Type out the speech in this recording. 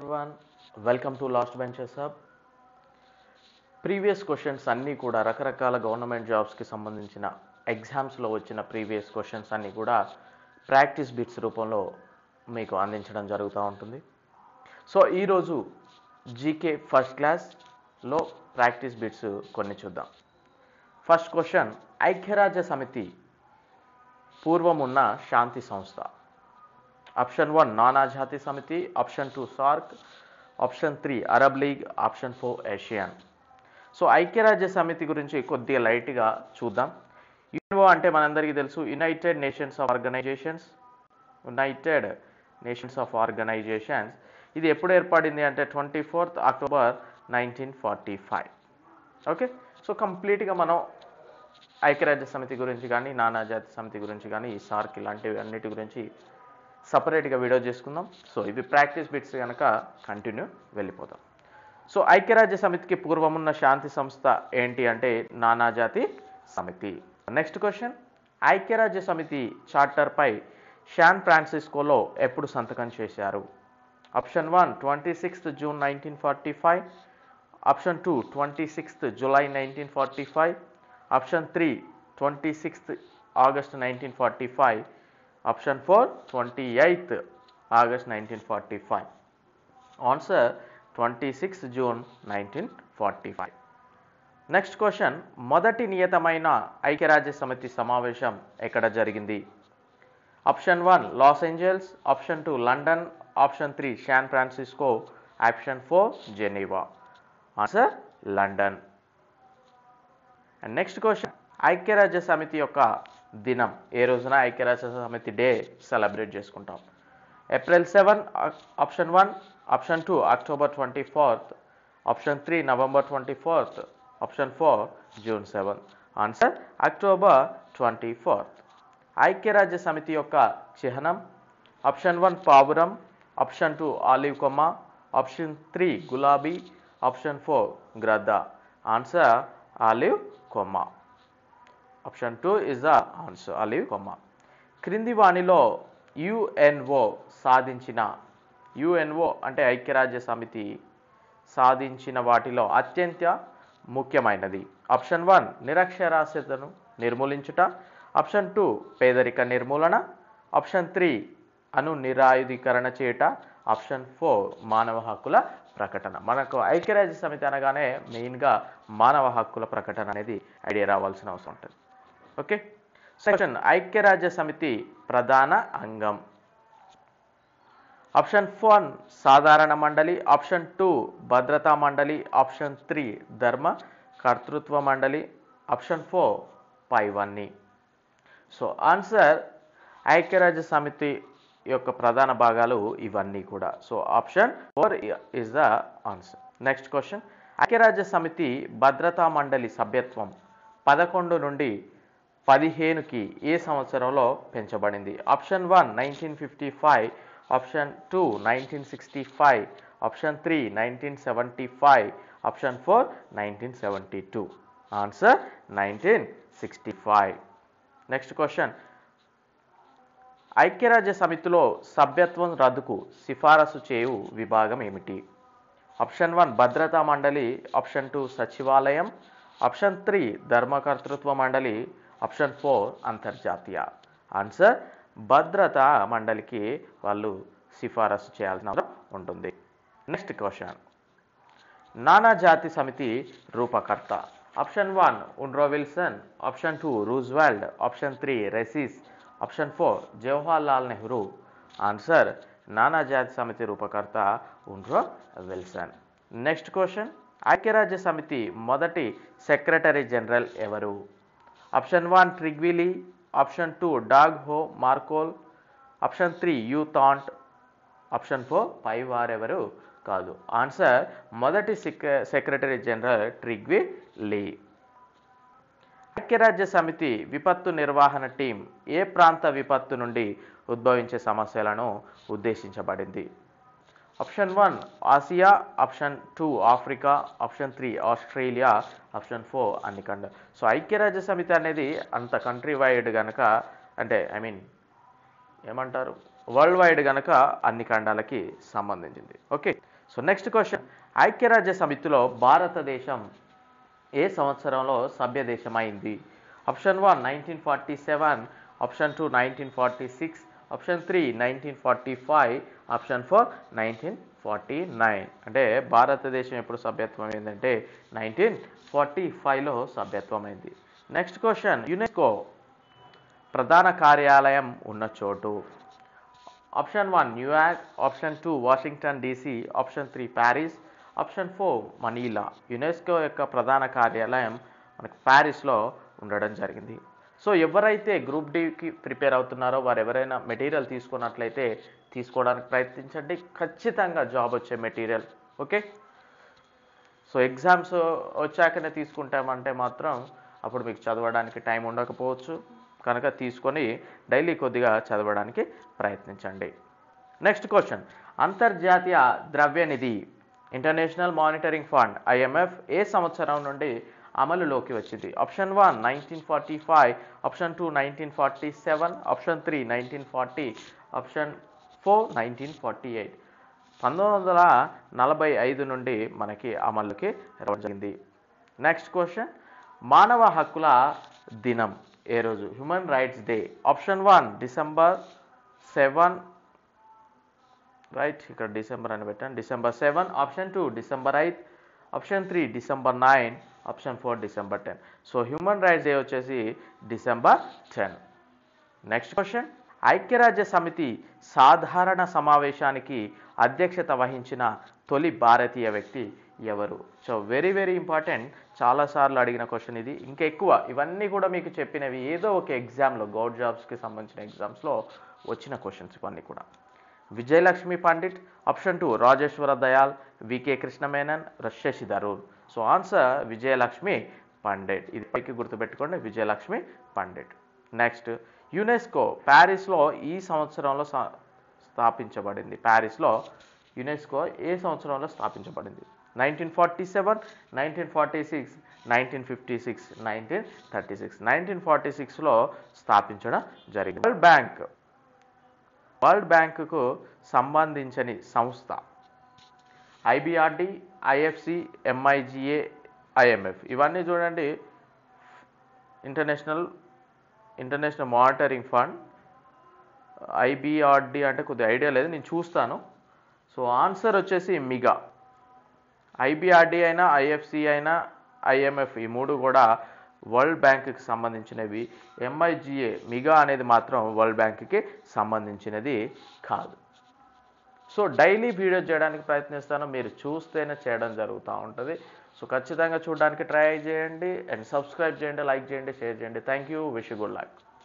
everyone. Welcome to Lost Ventures Hub. Previous questions అన్నీ కూడా రకరకాల గవర్నమెంట్ జాబ్స్కి సంబంధించిన ఎగ్జామ్స్లో వచ్చిన ప్రీవియస్ క్వశ్చన్స్ అన్నీ కూడా ప్రాక్టీస్ బిట్స్ రూపంలో మీకు అందించడం జరుగుతూ ఉంటుంది సో ఈరోజు జీకే ఫస్ట్ క్లాస్లో ప్రాక్టీస్ బిట్స్ కొన్ని చూద్దాం ఫస్ట్ క్వశ్చన్ ఐక్యరాజ్య సమితి పూర్వం ఉన్న శాంతి సంస్థ ఆప్షన్ వన్ నానాజాతి సమితి option two SAARC option three Arab League option four Asian so ఐక్యరాజ్య సమితి గురించి కొద్దిగా లైట్గా చూద్దాం యుఎన్ఓ అంటే మనందరికీ తెలుసు united nations of organisations united nations of organisations ఇది ఎప్పుడు ఏర్పడింది అంటే twenty fourth October nineteen forty five okay so కంప్లీట్గా మనం ఐక్యరాజ్య సమితి గురించి కానీ నానాజాతి సమితి గురించి కానీ ఈ సార్క్ ఇలాంటివి అన్నిటి గురించి సపరేట్గా వీడియో చేసుకుందాం సో ఇవి ప్రాక్టీస్ బిట్స్ కనుక కంటిన్యూ వెళ్ళిపోదాం సో ఐక్యరాజ్య సమితికి పూర్వం ఉన్న శాంతి సంస్థ ఏంటి అంటే నానాజాతి సమితి నెక్స్ట్ క్వశ్చన్ ఐక్యరాజ్య సమితి చార్టర్పై శాన్ ఫ్రాన్సిస్కోలో ఎప్పుడు సంతకం చేశారు option one twenty sixth June nineteen forty five option two twenty sixth July nineteen forty five option three twenty sixth August nineteen forty five option four twenty eighth August nineteen forty five answer twenty six June nineteen forty five next question మొదటి నియతమైన ఐక్యరాజ్య సమితి సమావేశం ఎక్కడ జరిగింది option one Los Angeles option two London option three San Francisco option four Geneva answer London and next question ఐక్యరాజ్య సమితి యొక్క దినం ఏ రోజున ఐక్యరాజ్య సమితి డే సెలబ్రేట్ చేసుకుంటాం April seven option one option two October twenty fourth option three November twenty fourth option four June seven answer October twenty fourth ఐక్యరాజ్య సమితి యొక్క చిహ్నం ఆప్షన్ వన్ పావురం ఆప్షన్ టూ ఆలివ్ కొమ్మ ఆప్షన్ త్రీ గులాబీ option four గ్రద్ద answer olive కొమ్మ option two is the answer olive కొమ్మ క్రింది వాణిలో యుఎన్ఓ సాధించిన యుఎన్ఓ అంటే ఐక్యరాజ్య సమితి సాధించిన వాటిలో అత్యంత ముఖ్యమైనది ఆప్షన్ వన్ నిరక్షరాస్యతను నిర్మూలించుట ఆప్షన్ టూ పేదరిక నిర్మూలన ఆప్షన్ త్రీ అను నిరాయుధీకరణ చేయుట ఆప్షన్ ఫోర్ మానవ హక్కుల ప్రకటన మనకు ఐక్యరాజ్య సమితి అనగానే మెయిన్గా మానవ హక్కుల ప్రకటన అనేది ఐడియా రావాల్సిన అవసరం ఉంటుంది ఓకే సెక్షన్ ఐక్యరాజ్య సమితి ప్రధాన అంగం ఆప్షన్ వన్ సాధారణ మండలి ఆప్షన్ టూ భద్రతా మండలి ఆప్షన్ త్రీ ధర్మ కర్తృత్వ మండలి ఆప్షన్ ఫోర్ పైవన్నీ సో ఆన్సర్ ఐక్యరాజ్య సమితి యొక్క ప్రధాన భాగాలు ఇవన్నీ కూడా so option four is the answer next question ఐక్యరాజ్య సమితి భద్రతా మండలి సభ్యత్వం పదకొండు నుండి పదిహేనుకి ఏ సంవత్సరంలో పెంచబడింది option one nineteen fifty five option two nineteen sixty five option three nineteen seventy five option four nineteen seventy two answer nineteen sixty five next question ఐక్యరాజ్య సమితిలో సభ్యత్వం రద్దుకు సిఫారసు చేయు విభాగం ఏమిటి ఆప్షన్ వన్ భద్రతా మండలి ఆప్షన్ టూ సచివాలయం ఆప్షన్ త్రీ ధర్మకర్తృత్వ మండలి ఆప్షన్ ఫోర్ అంతర్జాతీయ ఆన్సర్ భద్రతా మండలికి వాళ్ళు సిఫారసు చేయాల్సిన అవసరం ఉంటుంది నెక్స్ట్ క్వశ్చన్ నానా జాతి సమితి రూపకర్త option one Woodrow Wilson option two Roosevelt option three రెసిస్ option four Jawahar Lal Nehru answer నానా జాతి సమితి రూపకర్త ఉండ్రో విల్సన్ నెక్స్ట్ క్వశ్చన్ ఐక్యరాజ్య సమితి మొదటి సెక్రటరీ జనరల్ ఎవరు option one Trygve Lie option two Dag Hammarskjold option three U Thant option four పై వారెవరు కాదు ఆన్సర్ మొదటి సెక్రటరీ జనరల్ ట్రిగ్వి లీ ఐక్యరాజ్య సమితి విపత్తు నిర్వహణ టీం ఏ ప్రాంత విపత్తు నుండి ఉద్భవించే సమస్యలను ఉద్దేశించబడింది option one Asia option two Africa option three Australia option four అన్ని ఖండ సో ఐక్యరాజ్య సమితి అనేది అంత కంట్రీ వైడ్ కనుక అంటే ఐ మీన్ ఏమంటారు వరల్డ్ వైడ్ కనుక అన్ని ఖండాలకి సంబంధించింది ఓకే సో నెక్స్ట్ క్వశ్చన్ ఐక్యరాజ్య సమితిలో భారతదేశం ఏ సంవత్సరంలో సభ్య దేశమైంది option one nineteen forty seven option two nineteen forty six option three nineteen forty five option four nineteen forty nine అంటే భారతదేశం ఎప్పుడు సభ్యత్వం అయిందంటే నైన్టీన్ ఫార్టీ ఫైవ్లో సభ్యత్వం అయింది నెక్స్ట్ క్వశ్చన్ యునెస్కో ప్రధాన కార్యాలయం ఉన్న చోటు option one New York option two Washington DC option three Paris option four Manila UNESCO యొక్క ప్రధాన కార్యాలయం మనకు ప్యారిస్లో ఉండడం జరిగింది సో ఎవరైతే గ్రూప్ డికి ప్రిపేర్ అవుతున్నారో వారు ఎవరైనా మెటీరియల్ తీసుకున్నట్లయితే తీసుకోవడానికి ప్రయత్నించండి ఖచ్చితంగా జాబ్ వచ్చే మెటీరియల్ ఓకే సో ఎగ్జామ్స్ వచ్చాకనే తీసుకుంటామంటే మాత్రం అప్పుడు మీకు చదవడానికి టైం ఉండకపోవచ్చు కనుక తీసుకొని డైలీ కొద్దిగా చదవడానికి ప్రయత్నించండి నెక్స్ట్ క్వశ్చన్ అంతర్జాతీయ ద్రవ్యనిధి ఇంటర్నేషనల్ మానిటరింగ్ ఫండ్ ఐఎంఎఫ్ ఏ సంవత్సరం నుండి అమలులోకి వచ్చింది option one nineteen forty five option two nineteen forty seven option three nineteen forty option four nineteen forty eight పంతొమ్మిది వందల నలభై ఐదు నుండి మనకి అమలుకి రావడం జరిగింది నెక్స్ట్ క్వశ్చన్ మానవ హక్కుల దినం ఏ రోజు human rights day option one December seven right ఇక్కడ డిసెంబర్ అని పెట్టాను December seven option two December eighth option three December nine option four December ten so human rights day వచ్చేసి డిసెంబర్ టెన్ నెక్స్ట్ క్వశ్చన్ ఐక్యరాజ్య సమితి సాధారణ సమావేశానికి అధ్యక్షత వహించిన తొలి భారతీయ వ్యక్తి ఎవరు సో వెరీ వెరీ ఇంపార్టెంట్ చాలాసార్లు అడిగిన క్వశ్చన్ ఇది ఇంకా ఎక్కువ ఇవన్నీ కూడా మీకు చెప్పినవి ఏదో ఒక ఎగ్జామ్లో గౌడ్ జాబ్స్కి సంబంధించిన ఎగ్జామ్స్లో వచ్చిన క్వశ్చన్స్ ఇవన్నీ కూడా Vijayalakshmi Pandit option two Rajeshwar Dayal VK Krishna Menon Shashi Tharoor so answer Vijayalakshmi Pandit ఇది పైకి గుర్తుపెట్టుకోండి విజయలక్ష్మి పండిట్ నెక్స్ట్ యునెస్కో ప్యారిస్లో ఈ సంవత్సరంలో సా- స్థాపించబడింది ప్యారిస్లో యునెస్కో ఏ సంవత్సరంలో స్థాపించబడింది nineteen forty seven nineteen forty six nineteen fifty six nineteen thirty six nineteen forty సిక్స్లో స్థాపించడం జరిగింది వరల్డ్ బ్యాంక్ వరల్డ్ బ్యాంకుకు సంబంధించని సంస్థ ఐబిఆర్డి ఐఎఫ్సి ఎంఐజిఏ ఐఎంఎఫ్ ఇవన్నీ చూడండి international international monitoring fund IBRD అంటే కొద్దిగా ఐడియా లేదు నేను చూస్తాను సో ఆన్సర్ వచ్చేసి మిగా ఐబిఆర్డి అయినా ఐఎఫ్సి అయినా ఐఎంఎఫ్ ఈ మూడు కూడా వరల్డ్ బ్యాంక్కి సంబంధించినవి ఎంఐజిఏ మిగా అనేది మాత్రం వరల్డ్ బ్యాంక్కి సంబంధించినది కాదు సో డైలీ వీడియో చేయడానికి ప్రయత్నిస్తాను మీరు చూస్తేనే చేయడం జరుగుతూ ఉంటుంది సో ఖచ్చితంగా చూడడానికి ట్రై చేయండి అండ్ సబ్స్క్రైబ్ చేయండి లైక్ చేయండి షేర్ చేయండి thank you wish good luck